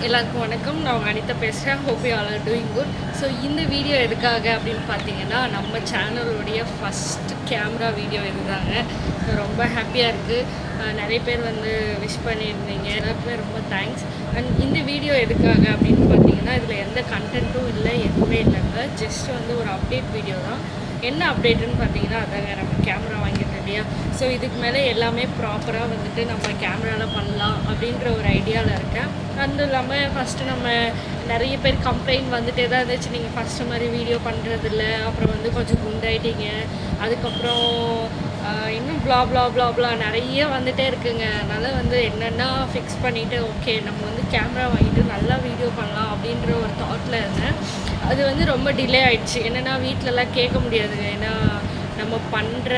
எல்லாருக்கும் வணக்கம் நான் உங்கள் அனிதா பேசுகிறேன் hope you all are doing good so இந்த வீடியோ எதுக்காக அப்படின்னு பார்த்தீங்கன்னா நம்ம சேனலுடைய ஃபஸ்ட் கேமரா வீடியோ இதுதாங்க So, ரொம்ப ஹாப்பியாக இருக்குது நிறைய பேர் வந்து விஷ் பண்ணியிருந்தீங்க எல்லாருக்குமே ரொம்ப தேங்க்ஸ் அண்ட் இந்த வீடியோ எதுக்காக அப்படின்னு பார்த்தீங்கன்னா இதில் எந்த கண்டென்ட்டும் இல்லை எதுவுமே இல்லைங்க ஜஸ்ட் வந்து ஒரு அப்டேட் வீடியோ தான் என்ன அப்டேட்டுன்னு பார்த்தீங்கன்னா அதாங்க நம்ம கேமரா வாங்கிட்டோம் இல்லையா ஸோ இதுக்கு மேலே எல்லாமே ப்ராப்பராக வந்துட்டு நம்ம கேமராவில் பண்ணலாம் அப்படின்ற ஒரு ஐடியாவில் இருக்கேன் அதுவும் இல்லாமல் ஃபஸ்ட்டு நம்ம நிறைய பேர் கம்ப்ளைண்ட் வந்துட்டே தான் இருந்துச்சு நீங்கள் ஃபஸ்ட்டு மாதிரி வீடியோ பண்ணுறதில்ல அப்புறம் வந்து கொஞ்சம் குண்டாயிட்டீங்க அதுக்கப்புறம் ஆஹ், இன்னும் ப்ளா ப்ளா ப்ளா ப்ளா நிறைய வந்துட்டே இருக்குங்க அதனால் வந்து என்னென்னா ஃபிக்ஸ் பண்ணிவிட்டு ஓகே நம்ம வந்து கேமரா வாங்கிட்டு நல்லா வீடியோ பண்ணலாம் அப்படின்ற ஒரு தாட்டில் இருந்தேன் அது வந்து ரொம்ப டிலே ஆயிடுச்சு என்னென்னா வீட்டிலலாம் கேட்க முடியாதுங்க ஏன்னா நம்ம பண்ணுற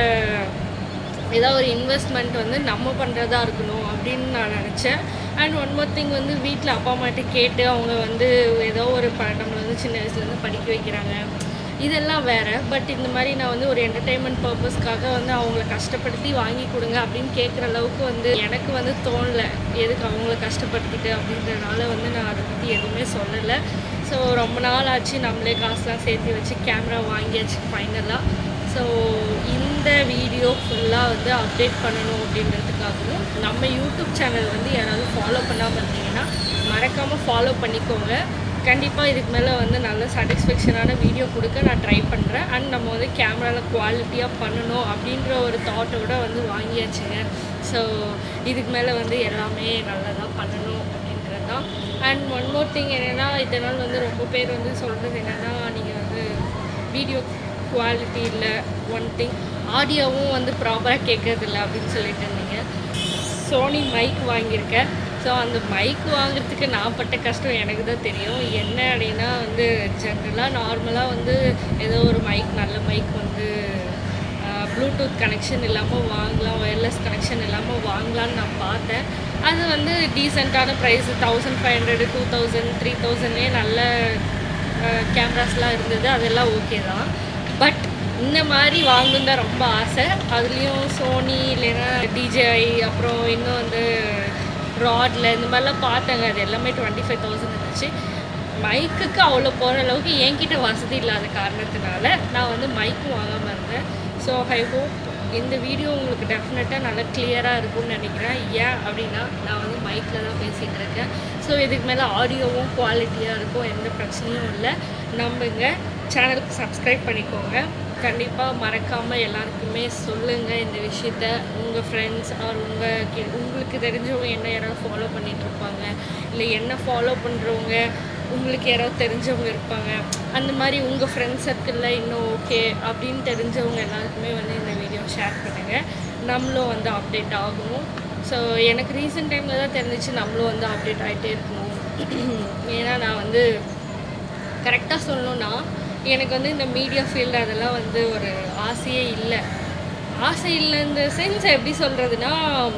ஏதாவது ஒரு இன்வெஸ்ட்மெண்ட் வந்து நம்ம பண்ணுறதா இருக்கணும் அப்படின்னு நான் நினச்சேன் அண்ட் ஒன் மோர் திங் வந்து வீட்டில் அப்பா அம்மாட்ட கேட்டு அவங்க வந்து ஏதோ ஒரு ப நம்மளை வந்து சின்ன வயசுலேருந்து படிக்க வைக்கிறாங்க இதெல்லாம் வேறு பட் இந்த மாதிரி நான் வந்து ஒரு என்டர்டெயின்மெண்ட் பர்பஸ்க்காக வந்து அவங்கள கஷ்டப்படுத்தி வாங்கி கொடுங்க அப்படின்னு கேட்குற அளவுக்கு வந்து எனக்கு வந்து தோணல எதுக்கு அவங்கள கஷ்டப்படுத்திட்டு அப்படின்றனால வந்து நான் அதை பற்றி எதுவுமே சொல்லலை ஸோ ரொம்ப நாள் ஆச்சு நம்மளே காசுலாம் சேர்த்து வச்சு கேமரா வாங்கியாச்சு ஃபைனலாக ஸோ இந்த வீடியோ ஃபுல்லாக வந்து அப்டேட் பண்ணணும் அப்படின்றதுக்காகவும் நம்ம யூடியூப் சேனல் வந்து யாராவது ஃபாலோ பண்ணாமல் இருந்தீங்கன்னா மறக்காமல் ஃபாலோ பண்ணிக்கோங்க கண்டிப்பாக இதுக்கு மேலே வந்து நல்ல சாட்டிஸ்ஃபேக்ஷனான வீடியோ கொடுக்க நான் ட்ரை பண்ணுறேன் அண்ட் நம்ம வந்து கேமராவில் குவாலிட்டியாக பண்ணணும் அப்படின்ற ஒரு தாட்டோட வந்து வாங்கியாச்சுங்க ஸோ இதுக்கு மேலே வந்து எல்லாமே நல்லதாக பண்ணணும் அப்படின்றது தான் அண்ட் ஒன் மோர் திங் என்னென்னா இதனால் வந்து ரொம்ப பேர் வந்து சொல்கிறது என்னென்னா நீங்கள் வந்து வீடியோ குவாலிட்டி இல்லை ஒன் திங் ஆடியோவும் வந்து ப்ராப்பராக கேட்கறதில்ல அப்படின்னு சொல்லிட்டு இருந்தீங்க சோனி மைக் வாங்கியிருக்கேன் ஸோ அந்த மைக் வாங்குறதுக்கு நான் பட்ட கஷ்டம் எனக்கு தான் தெரியும் என்ன அப்படின்னா வந்து ஜென்ரலாக நார்மலாக வந்து ஏதோ ஒரு மைக் நல்ல மைக் வந்து ப்ளூடூத் கனெக்ஷன் இல்லாமல் வாங்கலாம் ஒயர்லெஸ் கனெக்ஷன் இல்லாமல் வாங்கலாம்னு நான் பார்த்தேன் அது வந்து டீசெண்டான price thousand five hundred two thousand three தௌசண்ட்லேயே நல்ல கேமராஸ்லாம் இருந்தது அதெல்லாம் ஓகே தான் பட் இந்த மாதிரி வாங்கணும் தான் ரொம்ப ஆசை அதுலேயும் சோனி இல்லைன்னா டிஜேஐ அப்புறம் இன்னும் வந்து ராட்ல இந்த மாதிரிலாம் பார்த்தேங்க அது எல்லாமே டுவெண்ட்டி ஃபைவ் தௌசண்ட் இருந்துச்சு மைக்குக்கு அவ்வளோ போகிற அளவுக்கு என்கிட்ட வசதி இல்லாத காரணத்தினால நான் வந்து மைக்கும் வாங்காமல் இருந்தேன் ஸோ ஐ ஹோப் இந்த வீடியோ உங்களுக்கு டெஃபினட்டாக நல்லா கிளியராக இருக்கும்னு நினைக்கிறேன் ஏன் அப்படின்னா நான் வந்து மைக்கில் தான் பேசிகிட்டு இருக்கேன் ஸோ இதுக்கு மேலே ஆடியோவும் குவாலிட்டியாக இருக்கும் எந்த பிரச்சனையும் இல்லை நம்புங்க சேனலுக்கு சப்ஸ்கிரைப் பண்ணிக்கோங்க கண்டிப்பாக மறக்காமல் எல்லாருக்குமே சொல்லுங்கள் இந்த விஷயத்த உங்கள் ஃப்ரெண்ட்ஸ் ஆர் உங்கள் கி உங்களுக்கு தெரிஞ்சவங்க என்ன யாராவது ஃபாலோ பண்ணிகிட்ருப்பாங்க இல்லை என்ன ஃபாலோ பண்ணுறவங்க உங்களுக்கு யாராவது தெரிஞ்சவங்க இருப்பாங்க அந்த மாதிரி உங்கள் ஃப்ரெண்ட்ஸ் சர்க்கிளில் இன்னும் ஓகே அப்படின்னு தெரிஞ்சவங்க எல்லாருக்குமே வந்து இந்த வீடியோ ஷேர் பண்ணுங்கள் நம்மளும் வந்து அப்டேட் ஆகணும் ஸோ எனக்கு ரீசெண்ட் டைமில் தான் தெரிஞ்சிச்சு நம்மளும் வந்து அப்டேட் ஆகிட்டே இருக்கணும் ஏன்னா நான் வந்து கரெக்டாக சொல்லணும்னா எனக்கு வந்து இந்த மீடியா ஃபீல்டு அதெல்லாம் வந்து ஒரு ஆசையே இல்லை ஆசை இல்லை இந்த சென்ஸ் எப்படி சொல்கிறதுனா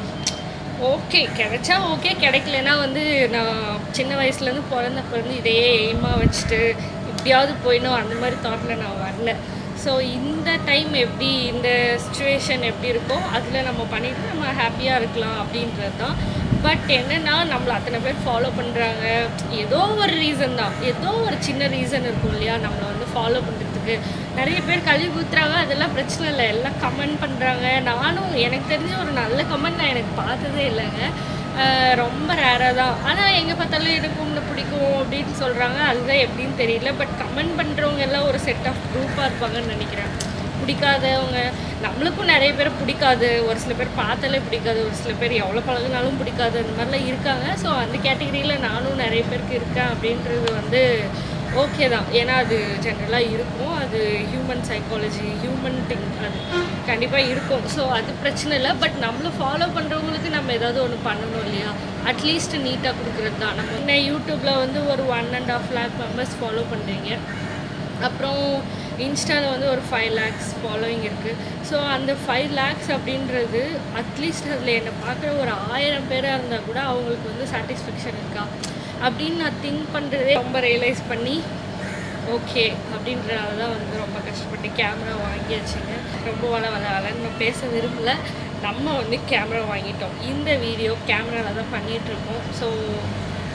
ஓகே கிடைச்சா ஓகே கிடைக்கலனா வந்து நான் சின்ன வயசுலேருந்து பிறந்தப்ப இருந்து இதையே எய்மாக வச்சுட்டு எப்படியாவது போயிடணும் அந்த மாதிரி தாட்டில் நான் வரல ஸோ இந்த டைம் எப்படி இந்த சுச்சுவேஷன் எப்படி இருக்கோ அதில் நம்ம பண்ணிட்டு நம்ம ஹாப்பியாக இருக்கலாம் அப்படின்றது தான் பட் என்னென்னா நம்மளை அத்தனை பேர் ஃபாலோ பண்ணுறாங்க ஏதோ ஒரு ரீசன் தான் ஏதோ ஒரு சின்ன ரீசன் இருக்கும் இல்லையா நம்மளை வந்து ஃபாலோ பண்ணுறதுக்கு நிறைய பேர் கழுவி ஊத்துறாங்க அதெல்லாம் பிரச்சனை இல்லை எல்லாம் கமெண்ட் பண்ணுறாங்க நானும் எனக்கு தெரிஞ்ச ஒரு நல்ல கமெண்ட் நான் எனக்கு பார்த்ததே இல்லைங்க ஆஹ் ரொம்ப ரேராக தான் ஆனால் எங்கே பார்த்தாலும் எனக்கு உங்களை பிடிக்கும் அப்படின்னு சொல்கிறாங்க அதுதான் எப்படின்னு தெரியல பட் கமெண்ட் பண்ணுறவங்க எல்லாம் ஒரு செட் ஆஃப் குரூப்பாக இருப்பாங்கன்னு நினைக்கிறேன் பிடிக்காதவங்க நம்மளுக்கும் நிறைய பேர் பிடிக்காது ஒரு சில பேர் பார்த்தாலே பிடிக்காது ஒரு சில பேர் எவ்வளோ பழகுனாலும் பிடிக்காது அந்த மாதிரிலாம் இருக்காங்க ஸோ அந்த கேட்டகரியில் நானும் நிறைய பேருக்கு இருக்கேன் அப்படின்றது வந்து ஓகே தான் ஏன்னா அது ஜென்ரலாக இருக்கும் அது ஹியூமன் சைக்காலஜி ஹியூமன் திங் அது கண்டிப்பாக இருக்கும் ஸோ அது பிரச்சனை இல்லை பட் நம்மளை ஃபாலோ பண்ணுறவங்களுக்கு நம்ம ஏதாவது ஒன்று பண்ணணும் இல்லையா அட்லீஸ்ட் நீட்டாக கொடுக்குறது தான் நம்ம என்ன யூடியூப்பில் வந்து ஒரு one and half lakh members follow பண்ணுறீங்க அப்புறம் இன்ஸ்டாவில் வந்து ஒரு ஃபைவ் லேக்ஸ் ஃபாலோயிங் இருக்குது ஸோ அந்த ஃபைவ் லேக்ஸ் அப்படின்றது அட்லீஸ்ட் அதில் என்னை பார்க்குற ஒரு ஆயிரம் பேராக இருந்தால் கூட அவங்களுக்கு வந்து சாட்டிஸ்ஃபேக்ஷன் இருக்கா அப்படின்னு நான் திங்க் பண்ணுறதே ரொம்ப ரியலைஸ் பண்ணி ஓகே அப்படின்றனால தான் வந்து ரொம்ப கஷ்டப்பட்டு கேமரா வாங்கியாச்சுங்க ரொம்ப வள வள வளன்னு நான் பேச விரும்பல நம்ம வந்து கேமரா வாங்கிட்டோம் இந்த வீடியோ கேமராவில் தான் பண்ணிகிட்ருக்கோம் ஸோ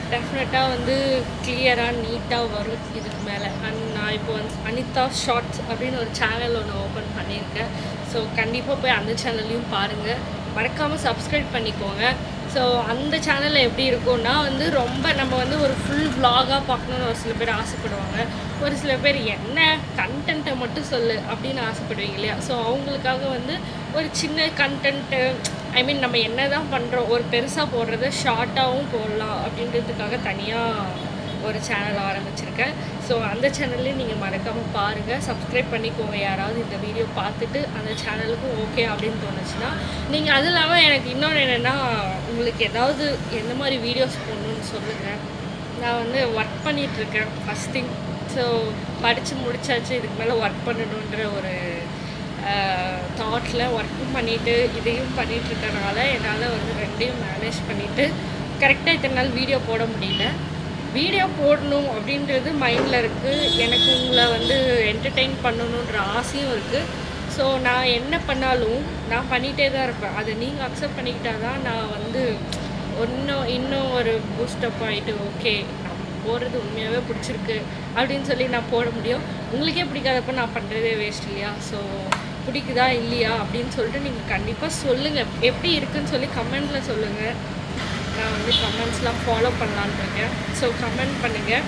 டெஃபினட்டாக வந்து கிளியராக நீட்டாக வரும் இதுக்கு மேலே அண்ட் நான் இப்போ வந்து அனிதா ஷார்ட்ஸ் அப்படின்னு ஒரு சேனல் ஒன்று ஓப்பன் பண்ணியிருக்கேன் ஸோ கண்டிப்பாக போய் அந்த சேனல்லையும் பாருங்கள் மறக்காமல் சப்ஸ்கிரைப் பண்ணிக்கோங்க ஸோ அந்த சேனலில் எப்படி இருக்கும்னா வந்து ரொம்ப நம்ம வந்து ஒரு ஃபுல் vlog-ஆ பார்க்கணுன்னு ஒரு சில பேர் ஆசைப்படுவாங்க ஒரு சில பேர் என்ன கண்டென்ட்டை மட்டும் சொல்லு அப்படின்னு ஆசைப்படுவீங்க இல்லையா ஸோ அவங்களுக்காக வந்து ஒரு சின்ன கண்டென்ட்டு ஐ மீன் நம்ம என்ன தான் பண்ணுறோம் ஒரு பெருசாக போடுறத ஷார்ட்டாகவும் போடலாம் அப்படின்றதுக்காக தனியாக ஒரு சேனல் ஆரம்பிச்சிருக்கேன் ஸோ அந்த சேனல்லையும் நீங்கள் மறக்காமல் பாருங்கள் சப்ஸ்கிரைப் பண்ணிக்கோங்க யாராவது இந்த வீடியோ பார்த்துட்டு அந்த சேனலுக்கும் ஓகே அப்படின்னு தோணுச்சுன்னா நீங்கள் அது இல்லாமல் எனக்கு இன்னொன்று என்னென்னா உங்களுக்கு ஏதாவது எந்த மாதிரி வீடியோஸ் போடணும்னு சொல்லுங்கள் நான் வந்து ஒர்க் பண்ணிகிட்ருக்கேன் ஃபஸ்ட் திங் ஸோ படித்து முடிச்சாச்சு இதுக்கு மேலே ஒர்க் பண்ணணுன்ற ஒரு தாட்டில் ஒர்க்கும் பண்ணிவிட்டு இதையும் பண்ணிட்டு இருக்கறனால என்னால் வந்து ரெண்டையும் மேனேஜ் பண்ணிவிட்டு கரெக்டாக இத்தனை நாள் வீடியோ போட முடியல வீடியோ போடணும் அப்படின்றது மைண்டில் இருக்குது எனக்கு உங்களை வந்து என்டர்டெயின் பண்ணணுன்ற ஆசையும் இருக்குது ஸோ நான் என்ன பண்ணாலும் நான் பண்ணிகிட்டே தான் இருப்பேன் அதை நீங்கள் அக்செப்ட் பண்ணிக்கிட்டா தான் நான் வந்து இன்னும் இன்னும் ஒரு பூஸ்டப் ஆகிட்டு ஓகே நம்ம போடுறது உண்மையாகவே பிடிச்சிருக்கு அப்படின்னு சொல்லி நான் போட முடியும் உங்களுக்கே பிடிக்காதப்ப நான் பண்ணுறதே வேஸ்ட் இல்லையா ஸோ பிடிக்குதா இல்லையா அப்படின்னு சொல்லிட்டு நீங்கள் கண்டிப்பாக சொல்லுங்கள் எப்படி இருக்குன்னு சொல்லி கமெண்டில் சொல்லுங்கள் நான் வந்து கமெண்ட்ஸ்லாம் ஃபாலோ பண்ணலான்னு இருக்கேன் ஸோ கமெண்ட் பண்ணுங்கள்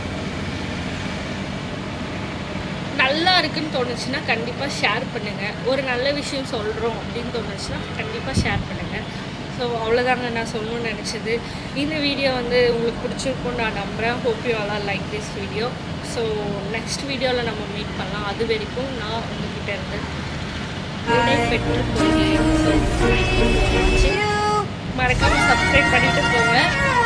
நல்லா இருக்குன்னு தோணுச்சுன்னா கண்டிப்பாக ஷேர் பண்ணுங்கள் ஒரு நல்ல விஷயம் சொல்கிறோம் அப்படின்னு தோணுச்சுன்னா கண்டிப்பாக ஷேர் பண்ணுங்கள் ஸோ அவ்வளோதாங்க நான் சொல்லணும்னு நினச்சது இந்த வீடியோ வந்து உங்களுக்கு பிடிச்சிருக்கும்னு நான் நம்புகிறேன் hope you all like this video so next வீடியோவில் நம்ம மீட் பண்ணலாம் அது வரைக்கும் நான் உங்ககிட்ட இருந்து விடை பெற்றுக் கொள்கிறேன் So, மறக்காம சப்ஸ்கிரைப் பண்ணிட்டு போங்க